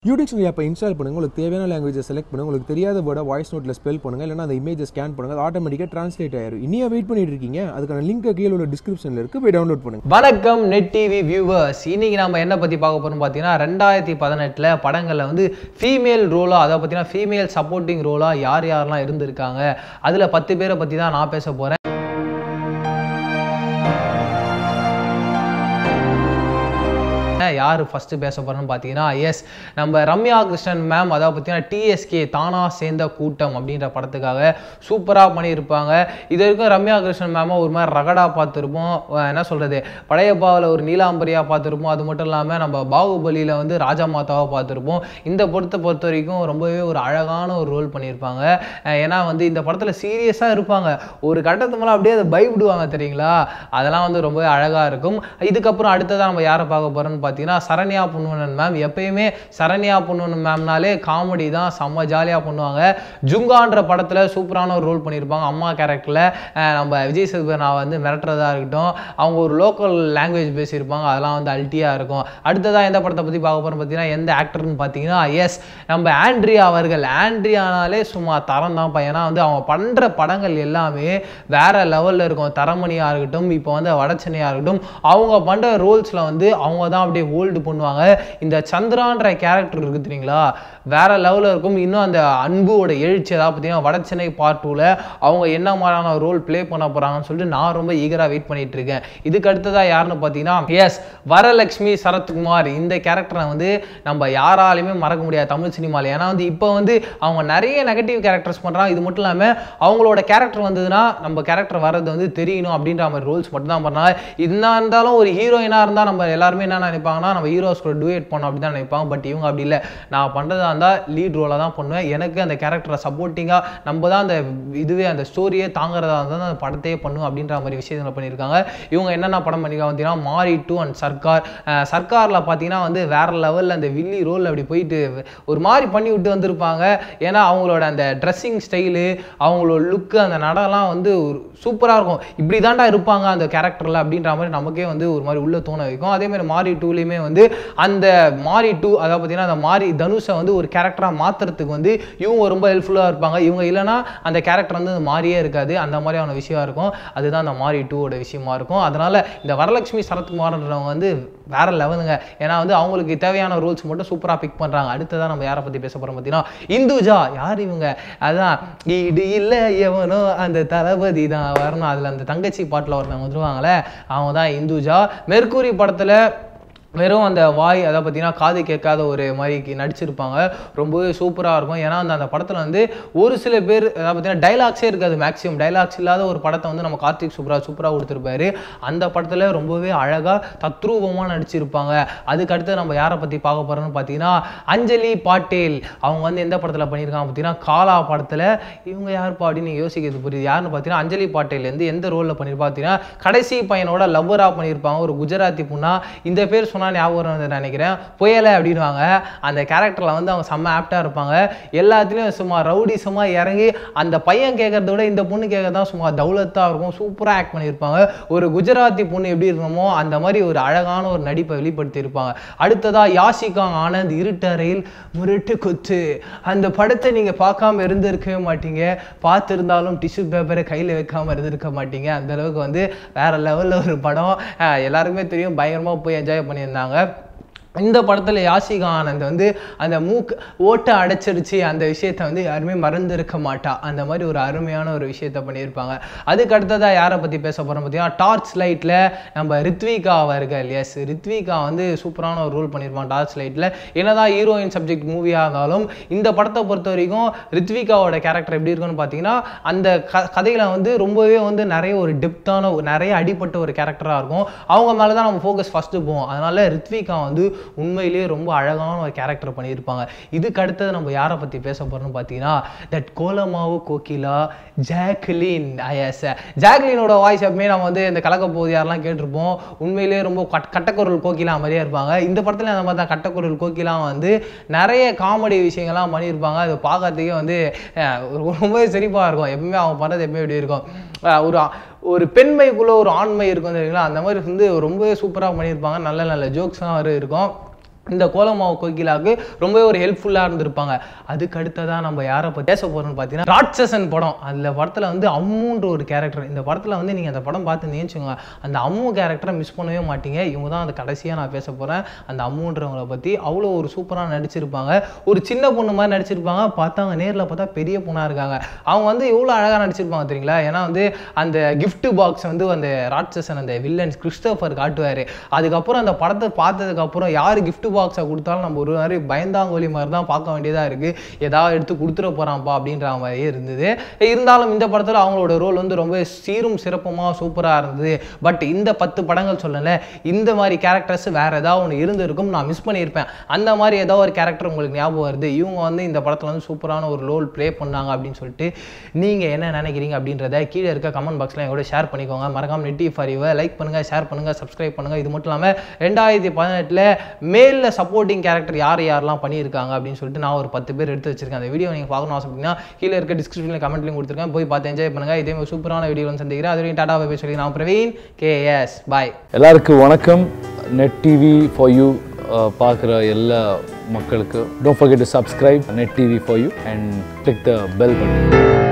யூடிக்ஸ் ஆப்பை இன்ஸ்டால் பண்ணுங்க உங்களுக்கு தேவையான லாங்குவேஜை செலக்ட் பண்ணுங்க உங்களுக்கு தெரியாத வேர்டை வாய்ஸ் நோட்டில் ஸ்பெல் பண்ணுங்க இல்லைனா அந்த இமேஜை ஸ்கேன் பண்ணுங்க அது ஆட்டோமேட்டிக்காக ட்ரான்ஸ்லேட் ஆயிரும் இனியா வெயிட் பண்ணிட்டு இருக்கீங்க அதுக்கான லிங்க் கீழே உள்ள டிஸ்கிரிப்ஷனில் இருக்கு போய் டவுன்லோட் பண்ணுங்க வணக்கம் நெட் டிவி வியூவர்ஸ் இன்னைக்கு நம்ம என்ன பற்றி பார்க்க போறோம் பார்த்தீங்கன்னா ரெண்டாயிரத்தி பதினெட்டில் படங்களில் வந்து ஃபீமேல் ரோலாக அதை பார்த்தீங்கன்னா ஃபீமேல் சப்போர்ட்டிங் ரோலாக யார் யாரெல்லாம் இருந்திருக்காங்க அதில் பத்து பேரை பற்றி தான் நான் பேச போகிறேன் யார் ஃபஸ்ட்டு பேச போகிறோம்னு பார்த்தீங்கன்னா எஸ் நம்ம ரம்யா கிருஷ்ணன் மேம் அதாவது பார்த்தீங்கன்னா டிஎஸ்கே தானா சேர்ந்த கூட்டம் அப்படின்ற படத்துக்காக சூப்பராக பண்ணியிருப்பாங்க இது வரைக்கும் ரம்யா கிருஷ்ணன் மேமை ஒரு மாதிரி ரகடாக பார்த்துருப்போம் அஹ் என்ன சொல்கிறது படையப்பாவில் ஒரு நீலாம்பரியாக பார்த்துருப்போம் அது மட்டும் இல்லாமல் நம்ம பாகுபலியில் வந்து ராஜா மாதாவாக பார்த்துருப்போம் இந்த படத்தை பொறுத்த வரைக்கும் ரொம்பவே ஒரு அழகான ஒரு ரோல் பண்ணியிருப்பாங்க அஹ் ஏன்னா வந்து இந்த படத்தில் சீரியஸாக இருப்பாங்க ஒரு கட்டத்து மேலே அப்படியே அதை பயப்படுவாங்க தெரியுங்களா அதெல்லாம் வந்து ரொம்பவே அழகாக இருக்கும் இதுக்கப்புறம் அடுத்ததாக நம்ம யாரை பார்க்க போகிறோம்னு பார்த்தீங்கன்னா சரண்யா பொன்வனன் மேம் எப்பயுமே சரண்யா பொன்வனன் மேம்னாலே காமெடி தான் செம்ம ஜாலியாக பண்ணுவாங்க ஜுங்கான்ற படத்தில் சூப்பரான ஒரு ரோல் பண்ணியிருப்பாங்க அம்மா கேரக்டரில் நம்ம விஜய் சேதுபதி வந்து மிரட்டுறதா இருக்கட்டும் அவங்க ஒரு லோக்கல் லாங்குவேஜ் பேசியிருப்பாங்க அதெல்லாம் வந்து அல்ட்டியாக இருக்கும் அடுத்ததாக எந்த படத்தை பற்றி பார்க்க போகிறோம் பார்த்தீங்கன்னா எந்த ஆக்டர்னு பார்த்தீங்கன்னா எஸ் நம்ம ஆண்ட்ரியா அவர்கள் ஆண்ட்ரியானாலே சும்மா தரம் தான் ஏன்னா வந்து அவங்க பண்ணுற படங்கள் எல்லாமே வேற லெவலில் இருக்கும் தரமணியாக இருக்கட்டும் இப்போ வந்து வடச்சென்னையாக இருக்கட்டும் அவங்க பண்ணுற ரோல்ஸில் வந்து அவங்க தான் அப்படியே ஹோல்டு பண்ணுவாங்க இந்த சந்திரான்ற கேரக்டர் இருக்குது தெரியுங்களா வேற லெவலில் இருக்கும் இன்னும் அந்த அன்புவோட எழுச்சி அதாவது பார்த்தீங்கன்னா வடச்சென்னை பார்ட் டூவில் அவங்க என்ன மாதிரியான ரோல் ப்ளே பண்ண போகிறாங்கன்னு சொல்லிட்டு நான் ரொம்ப ஈகராக வெயிட் பண்ணிட்டு இருக்கேன் இதுக்கு அடுத்ததாக யாருன்னு பார்த்தீங்கன்னா எஸ் வரலட்சுமி சரத்குமார் இந்த கேரக்டரை வந்து நம்ம யாராலையுமே மறக்க முடியாது தமிழ் சினிமாவில் ஏன்னா வந்து இப்போ வந்து அவங்க நிறைய நெகட்டிவ் கேரக்டர்ஸ் பண்ணுறாங்க இது மட்டும் இல்லாமல் அவங்களோட கேரக்டர் வந்ததுன்னா நம்ம கேரக்டர் வர்றது வந்து தெரியணும் அப்படின்ற மாதிரி ரோல்ஸ் மட்டும் தான் பண்ணாங்க என்ன இருந்தாலும் ஒரு ஹீரோயினாக இருந்தால் நம்ம எல்லாருமே என்ன நினைப்பாங்கன்னா நம்ம ஹீரோஸ் கூட டூயட் பண்ணோம் அப்படி தான் நினைப்பாங்க பட் இவங்க அப்படி இல்லை நான் பண்ணுறதா இருந்தால் லீட் ரோலாக தான் பண்ணுவேன் எனக்கு அந்த கேரக்டரை சப்போர்ட்டிங்காக நம்ம தான் அந்த இதுவே அந்த ஸ்டோரியே தாங்குறதா இருந்தால் அந்த படத்தையே பண்ணும் அப்படின்ற மாதிரி விஷயங்களை பண்ணியிருக்காங்க இவங்க என்னென்ன படம் பண்ணியிருக்காங்க பார்த்தீங்கன்னா மாரி டூ அண்ட் சர்க்கார் அஹ் சர்க்காரில் பார்த்தீங்கன்னா வந்து வேற லெவலில் அந்த வில்லி ரோல் அப்படி போயிட்டு ஒரு மாதிரி பண்ணி விட்டு வந்திருப்பாங்க ஏன்னா அவங்களோட அந்த ட்ரெஸ்ஸிங் ஸ்டைலு அவங்களோட லுக்கு அந்த நடலாம் வந்து ஒரு சூப்பராக இருக்கும் இப்படி தாண்டா இருப்பாங்க அந்த கேரக்டரில் அப்படின்ற மாதிரி நமக்கே வந்து ஒரு மாதிரி உள்ள தோண வைக்கும் அதே மாதிரி மாரி டூலையுமே வந்து அந்த மாரி டூ அதாவது பார்த்தீங்கன்னா அந்த மாரி தனுஷை வந்து ஒரு கேரக்டராக மாற்றுறதுக்கு வந்து இவங்க ரொம்ப ஹெல்ப்ஃபுல்லாக இருப்பாங்க இவங்க இல்லைன்னா அந்த கேரக்டர் வந்து அந்த மாறியே இருக்காது அந்த மாதிரியான விஷயம் இருக்கும் அதுதான் அந்த மாரி டூவோட விஷயமா இருக்கும் அதனால இந்த வரலட்சுமி சரத்குமார்ன்றவங்க வந்து வேற லெவலுங்க ஏன்னா வந்து அவங்களுக்கு தேவையான ரூல்ஸ் மட்டும் சூப்பராக பிக் பண்ணுறாங்க அடுத்ததான் நம்ம யாரை பற்றி பேச போகிறோம் பார்த்தீங்கன்னா இந்துஜா யார் இவங்க அதான் ஈடு இல்லை எவனோ அந்த தளபதி தான் வரணும் அதில் அந்த தங்கச்சி பாட்டில் ஒருத்தவங்க வந்துருவாங்களே அவங்க தான் இந்துஜா மெர்க்கூரி படத்தில் வெறும் அந்த வாய் அதை பார்த்தீங்கன்னா காது கேட்காத ஒரு மாதிரி நடிச்சிருப்பாங்க ரொம்பவே சூப்பராக இருக்கும் ஏன்னா அந்த அந்த படத்தில் வந்து ஒரு சில பேர் அதாவது பார்த்தீங்கன்னா டைலாக்ஸே இருக்காது மேக்ஸிமம் டைலாக்ஸ் இல்லாத ஒரு படத்தை வந்து நம்ம கார்த்திக் சூப்பரா சூப்பராக கொடுத்துருப்பாரு அந்த படத்தில் ரொம்பவே அழகாக தத்ரூபமாக நடிச்சிருப்பாங்க அதுக்கு அடுத்து நம்ம யாரை பற்றி பார்க்க போகிறோம்னு பார்த்தீங்கன்னா அஞ்சலி பாட்டேல் அவங்க வந்து எந்த படத்தில் பண்ணியிருக்காங்க பார்த்தீங்கன்னா காலா படத்தில் இவங்க யாருப்பா அப்படின்னு நீங்க யோசிக்கிறது புரியுது யாருன்னு பார்த்தீங்கன்னா அஞ்சலி பாட்டேல் வந்து எந்த ரோலில் பண்ணியிருப்பா பார்த்தீங்கன்னா கடைசி பையனோட லவ்வராக பண்ணியிருப்பாங்க ஒரு குஜராத்தி பொண்ணா இந்த பேர் சொன்னா ஞாபகம் வந்து நினைக்கிறேன் புயலை அப்படின்வாங்க அந்த கேரக்டரில் வந்து அவங்க செம்ம ஆப்டாக இருப்பாங்க எல்லாத்துலேயும் சும்மா ரவுடி சும்மா இறங்கி அந்த பையன் கேட்கறத விட இந்த பொண்ணு கேட்கறது தான் சும்மா தௌலத்தாக இருக்கும் சூப்பராக ஆக்ட் பண்ணியிருப்பாங்க ஒரு குஜராத்தி பொண்ணு எப்படி இருக்கணுமோ அந்த மாதிரி ஒரு அழகான ஒரு நடிப்பை வெளிப்படுத்தி இருப்பாங்க அடுத்ததாக யாசிகா ஆனந்த் இருட்டறையில் முரட்டு குத்து அந்த படத்தை நீங்கள் பார்க்காம இருந்திருக்கவே மாட்டீங்க பார்த்துருந்தாலும் டிஷ்யூ பேப்பரை கையில் வைக்காம இருந்திருக்க மாட்டீங்க அந்த அளவுக்கு வந்து வேற லெவலில் ஒரு படம் அஹ் எல்லாருக்குமே தெரியும் பயங்கரமாக போய் என்ஜாய் பண்ணியிருந்தாங்க இந்த படத்தில் யாசிகா ஆனந்த் வந்து அந்த மூக்கு ஓட்டை அடைச்சிருச்சு அந்த விஷயத்த வந்து யாருமே மறந்துருக்க மாட்டா அந்த மாதிரி ஒரு அருமையான ஒரு விஷயத்த பண்ணியிருப்பாங்க அதுக்கு அடுத்ததாக யாரை பற்றி பேச போகிறோம் பார்த்தீங்கன்னா டார்ச் லைட்டில் நம்ம ரித்விகா அவர்கள் எஸ் ரித்விகா வந்து சூப்பரான ஒரு ரோல் பண்ணியிருப்பாங்க டார்ச் லைட்டில் என்னதான் ஹீரோயின் சப்ஜெக்ட் மூவியாக இருந்தாலும் இந்த படத்தை பொறுத்த வரைக்கும் ரித்விகாவோட கேரக்டர் எப்படி இருக்குன்னு பார்த்தீங்கன்னா அந்த க கதையில் வந்து ரொம்பவே வந்து நிறைய ஒரு டெப்த்தான நிறைய அடிப்பட்ட ஒரு கேரக்டராக இருக்கும் அவங்க மேலே தான் நம்ம ஃபோக்கஸ் ஃபஸ்ட்டு போவோம் அதனால ரித்விகா வந்து உண்மையிலேயே ரொம்ப அழகான ஒரு கேரக்டர் பண்ணியிருப்பாங்க இதுக்கு அடுத்தது நம்ம யாரை பற்றி பேச போகிறோம்னு பார்த்தீங்கன்னா that Kolamaavu Kokila Jacqueline is ஜாக்லினோட வாய்ஸ் எப்பவுமே நம்ம வந்து இந்த கலக்க போது யாரெல்லாம் கேட்டிருப்போம் உண்மையிலேயே ரொம்ப கட் கட்டக்குரல் கோகிலா மாதிரியே இருப்பாங்க இந்த படத்தில் அந்த மாதிரி தான் கட்டக்குரல் கோகிலா வந்து நிறைய காமெடி விஷயங்கள்லாம் பண்ணியிருப்பாங்க அது பார்க்கறதுக்கே வந்து அஹ், ரொம்பவே சிரிப்பாக இருக்கும் எப்பவுமே அவங்க பண்ணுறது எப்பவுமே இப்படி இருக்கும் அஹ், ஒரு ஒரு பெண்மைக்குள்ள ஒரு ஆண்மை இருக்கும் தெரியுங்களா அந்த மாதிரி வந்து ரொம்பவே சூப்பராக பண்ணியிருப்பாங்க நல்ல நல்ல ஜோக்ஸ்லாம் வர இருக்கும் இந்த கோலமாவு கோகிலாவுக்கு ரொம்பவே ஒரு ஹெல்ப்ஃபுல்லாக இருந்திருப்பாங்க அதுக்கு அடுத்ததாக நம்ம யாரை பற்றி பேச போகிறோம்னு பார்த்தீங்கன்னா ராட்சசன் படம் அதில் படத்தில் வந்து அம்முன்ற ஒரு கேரக்டர் இந்த படத்தில் வந்து நீங்கள் அந்த படம் பார்த்து நினைச்சுங்க அந்த அம்மு கேரக்டரை மிஸ் பண்ணவே மாட்டீங்க இவங்க தான் அந்த கடைசியாக நான் பேச போகிறேன் அந்த அம்முன்றவங்களை பற்றி அவ்வளோ ஒரு சூப்பராக நடிச்சிருப்பாங்க ஒரு சின்ன பொண்ணு மாதிரி நடிச்சிருப்பாங்க பார்த்தாங்க நேரில் பார்த்தா பெரிய பொண்ணாக இருக்காங்க அவங்க வந்து எவ்வளோ அழகாக நடிச்சிருப்பாங்க தெரியுங்களா ஏன்னா வந்து அந்த gift பாக்ஸ் வந்து அந்த ராட்சசன் அந்த வில்லன்ஸ் கிறிஸ்டோஃபர் காட்டுவார் அதுக்கப்புறம் அந்த படத்தை பார்த்ததுக்கப்புறம் யார் gift பாக்ஸை கொடுத்தாலும் நம்ம ஒரு மாதிரி பயந்தாங்கோலி மாதிரி தான் பார்க்க வேண்டியதாக இருக்குது ஏதாவது எடுத்து கொடுத்துட போகிறான்ப்பா அப்படின்ற மாதிரியே இருந்தது இருந்தாலும் இந்த படத்தில் அவங்களோட ரோல் வந்து ரொம்ப சீரும் சிறப்புமாக சூப்பராக இருந்தது பட் இந்த பத்து படங்கள் சொல்லல இந்த மாதிரி கேரக்டர்ஸ் வேறு ஏதாவது ஒன்று இருந்திருக்கும் நான் மிஸ் பண்ணியிருப்பேன் அந்த மாதிரி ஏதோ ஒரு கேரக்டர் உங்களுக்கு ஞாபகம் வருது இவங்க வந்து இந்த படத்தில் வந்து சூப்பரான ஒரு ரோல் ப்ளே பண்ணாங்க அப்படின்னு சொல்லிட்டு நீங்கள் என்ன நினைக்கிறீங்க அப்படின்றத கீழே இருக்க கமெண்ட் பாக்ஸில் எங்களோட ஷேர் பண்ணிக்கோங்க மறக்காம நெட்டி ஃபார் யூவை லைக் பண்ணுங்கள் ஷேர் பண்ணுங்கள் சப்ஸ்கிரைப் பண்ணுங்கள் இது மட்டும் இல்லாமல் ரெண்டாயிரத்தி பதினெட்டில் மேலில் சப்போர்ட்டிங் கேரக்டர் யார் யாரெல்லாம் பண்ணியிருக்காங்க அப்படின்னு சொல்லிட்டு நான் ஒரு பத்து பேர் எடுத்து வச்சிருக்கேன் அந்த வீடியோ நீங்கள் பார்க்கணும் ஆசைப்பட்டீங்கன்னா கீழே இருக்க டிஸ்கிரிப்ஷனில் கமெண்ட்லையும் கொடுத்துருக்கேன் போய் பார்த்து என்ஜாய் பண்ணுங்கள் இதே மாதிரி சூப்பரான வீடியோ வந்து சந்திக்கிறேன் அது வரைக்கும் டாடா பை சொல்லி நான் பிரவீன் கேஎஸ் பாய் எல்லாருக்கும் வணக்கம் நெட் டிவி ஃபார் யூ பார்க்குற எல்லா மக்களுக்கு don't forget to subscribe Net TV for you and click the bell button